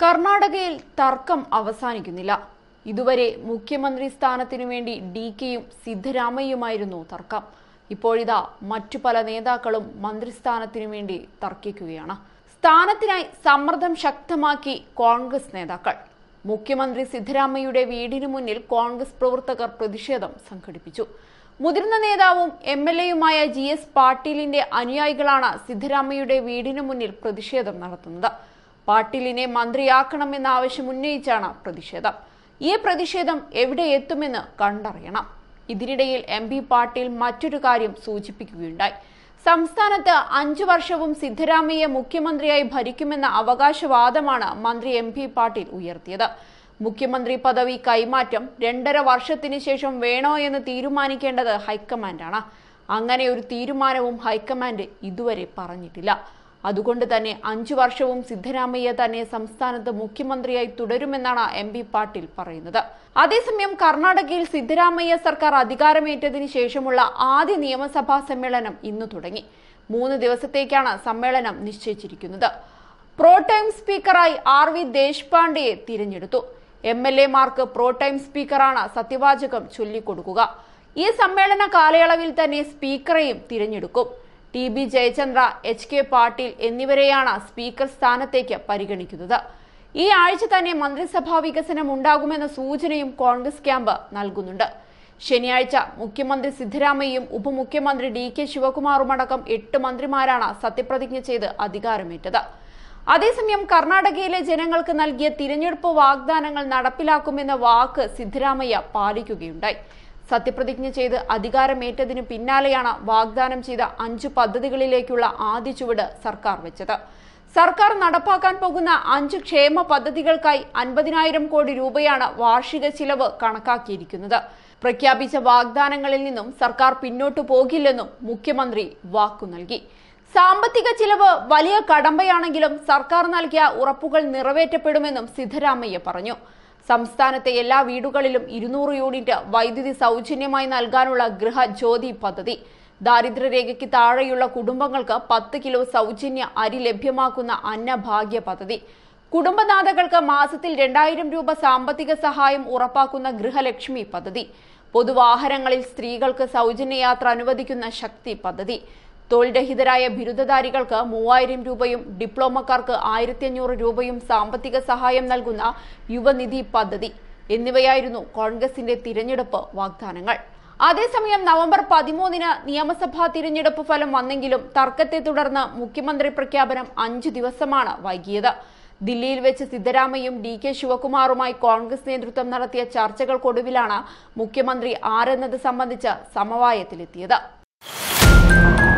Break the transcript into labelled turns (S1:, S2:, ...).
S1: കർണാടകയിൽ തർക്കം അവസാനിക്കുന്നില്ല ഇതുവരെ മുഖ്യമന്ത്രി സ്ഥാനത്തിനു വേണ്ടി ഡി കെയും സിദ്ധരാമയ്യയുമായിരുന്നു തർക്കം ഇപ്പോഴിതാ മറ്റു പല നേതാക്കളും മന്ത്രിസ്ഥാനത്തിനു വേണ്ടി തർക്കിക്കുകയാണ് സ്ഥാനത്തിനായി സമ്മർദ്ദം ശക്തമാക്കി കോൺഗ്രസ് നേതാക്കൾ മുഖ്യമന്ത്രി സിദ്ധരാമയ്യയുടെ വീടിനു മുന്നിൽ കോൺഗ്രസ് പ്രവർത്തകർ പ്രതിഷേധം സംഘടിപ്പിച്ചു മുതിർന്ന നേതാവും എം എൽ എയുമായ ജി എസ് പാട്ടീലിന്റെ അനുയായികളാണ് സിദ്ധരാമയ്യയുടെ വീടിനു മുന്നിൽ പ്രതിഷേധം നടത്തുന്നത് പാട്ടീലിനെ മന്ത്രിയാക്കണമെന്ന ആവശ്യം ഉന്നയിച്ചാണ് പ്രതിഷേധം ഈ പ്രതിഷേധം എവിടെ എത്തുമെന്ന് കണ്ടറിയണം ഇതിനിടയിൽ എം പി പാട്ടീൽ മറ്റൊരു കാര്യം സൂചിപ്പിക്കുകയുണ്ടായി സംസ്ഥാനത്ത് അഞ്ചു വർഷവും സിദ്ധരാമയ്യ മുഖ്യമന്ത്രിയായി ഭരിക്കുമെന്ന അവകാശവാദമാണ് മന്ത്രി എം പി പാട്ടീൽ ഉയർത്തിയത് മുഖ്യമന്ത്രി പദവി കൈമാറ്റം രണ്ടര വർഷത്തിന് ശേഷം വേണോ എന്ന് തീരുമാനിക്കേണ്ടത് ഹൈക്കമാൻഡാണ് അങ്ങനെ ഒരു തീരുമാനവും ഹൈക്കമാൻഡ് ഇതുവരെ പറഞ്ഞിട്ടില്ല അതുകൊണ്ട് തന്നെ അഞ്ചു വർഷവും സിദ്ധരാമയ്യ തന്നെ സംസ്ഥാനത്ത് മുഖ്യമന്ത്രിയായി തുടരുമെന്നാണ് എം പി പാട്ടീൽ പറയുന്നത് അതേസമയം കർണാടകയിൽ സിദ്ധരാമയ്യ സർക്കാർ അധികാരമേറ്റതിനു ശേഷമുള്ള ആദ്യ നിയമസഭാ സമ്മേളനം ഇന്ന് തുടങ്ങി മൂന്ന് ദിവസത്തേക്കാണ് സമ്മേളനം നിശ്ചയിച്ചിരിക്കുന്നത് പ്രോ ടൈം സ്പീക്കറായി ആർ വി ദേശ്പാണ്ഡെയെ തിരഞ്ഞെടുത്തു എം എൽ എമാർക്ക് പ്രോ ടൈം സ്പീക്കറാണ് സത്യവാചകം ചൊല്ലിക്കൊടുക്കുക ഈ സമ്മേളന കാലയളവിൽ തന്നെ സ്പീക്കറെയും തിരഞ്ഞെടുക്കും T B Jayachandra H K Patil എന്നിവരെയാണ് സ്പീക്കർ സ്ഥാനത്തേക്ക് പരിഗണിക്കുന്നത് ഈ ആഴ്ച തന്നെ മന്ത്രിസഭാ വികസനം ഉണ്ടാകുമെന്ന സൂചനയും കോൺഗ്രസ് ക്യാമ്പ് നൽകുന്നുണ്ട് ശനിയാഴ്ച മുഖ്യമന്ത്രി സിദ്ധരാമയ്യയും ഉപമുഖ്യമന്ത്രി ഡി കെ ശിവകുമാറുമടക്കം എട്ട് മന്ത്രിമാരാണ് സത്യപ്രതിജ്ഞ ചെയ്ത് അധികാരമേറ്റത് അതേസമയം കർണാടകയിലെ ജനങ്ങൾക്ക് നൽകിയ തിരഞ്ഞെടുപ്പ് വാഗ്ദാനങ്ങൾ നടപ്പിലാക്കുമെന്ന വാക്ക് സിദ്ധരാമയ്യ പാലിക്കുകയുണ്ടായി സത്യപ്രതിജ്ഞ ചെയ്ത് അധികാരമേറ്റതിനു പിന്നാലെയാണ് വാഗ്ദാനം ചെയ്ത അഞ്ചു പദ്ധതികളിലേക്കുള്ള ആദ്യ ചുവട് സർക്കാർ വെച്ചത് സർക്കാർ നടപ്പാക്കാൻ പോകുന്ന അഞ്ച് ക്ഷേമ പദ്ധതികൾക്കായി അൻപതിനായിരം കോടി രൂപയാണ് വാർഷിക ചിലവ് കണക്കാക്കിയിരിക്കുന്നത് പ്രഖ്യാപിച്ച വാഗ്ദാനങ്ങളിൽ നിന്നും സർക്കാർ പിന്നോട്ടു പോകില്ലെന്നും മുഖ്യമന്ത്രി വാക്കു നൽകി സാമ്പത്തിക ചിലവ് വലിയ കടമ്പയാണെങ്കിലും സർക്കാർ നൽകിയ ഉറപ്പുകൾ നിറവേറ്റപ്പെടുമെന്നും സിദ്ധരാമയ്യ പറഞ്ഞു സംസ്ഥാനത്തെ എല്ലാ വീടുകളിലും ഇരുന്നൂറ് യൂണിറ്റ് വൈദ്യുതി സൗജന്യമായി നൽകാനുള്ള ഗൃഹജ്യോതി പദ്ധതി ദാരിദ്ര്യരേഖയ്ക്ക് താഴെയുള്ള കുടുംബങ്ങൾക്ക് പത്ത് കിലോ സൗജന്യ അരി ലഭ്യമാക്കുന്ന അന്നഭാഗ്യ പദ്ധതി കുടുംബനാഥകൾക്ക് മാസത്തിൽ രണ്ടായിരം രൂപ സാമ്പത്തിക സഹായം ഉറപ്പാക്കുന്ന ഗൃഹലക്ഷ്മി പദ്ധതി പൊതുവാഹനങ്ങളിൽ സ്ത്രീകൾക്ക് സൗജന്യ യാത്ര അനുവദിക്കുന്ന ശക്തി പദ്ധതി തൊഴിൽരഹിതരായ ബിരുദധാരികൾക്ക് മൂവായിരം രൂപയും ഡിപ്ലോമക്കാർക്ക് ആയിരത്തി അഞ്ഞൂറ് രൂപയും സാമ്പത്തിക സഹായം നൽകുന്ന യുവനിധി പദ്ധതി എന്നിവയായിരുന്നു കോൺഗ്രസിന്റെ തിരഞ്ഞെടുപ്പ് വാഗ്ദാനങ്ങൾ അതേസമയം നവംബർ പതിമൂന്നിന് നിയമസഭാ തിരഞ്ഞെടുപ്പ് ഫലം വന്നെങ്കിലും തർക്കത്തെ തുടർന്ന് മുഖ്യമന്ത്രി പ്രഖ്യാപനം അഞ്ചു ദിവസമാണ് വൈകിയത് ദില്ലിയിൽ വെച്ച് സിദ്ധരാമയ്യും ഡി കെ ശിവകുമാറുമായി കോൺഗ്രസ് നേതൃത്വം നടത്തിയ ചർച്ചകൾക്കൊടുവിലാണ് മുഖ്യമന്ത്രി ആരെന്നത് സംബന്ധിച്ച് സമവായത്തിലെത്തിയത്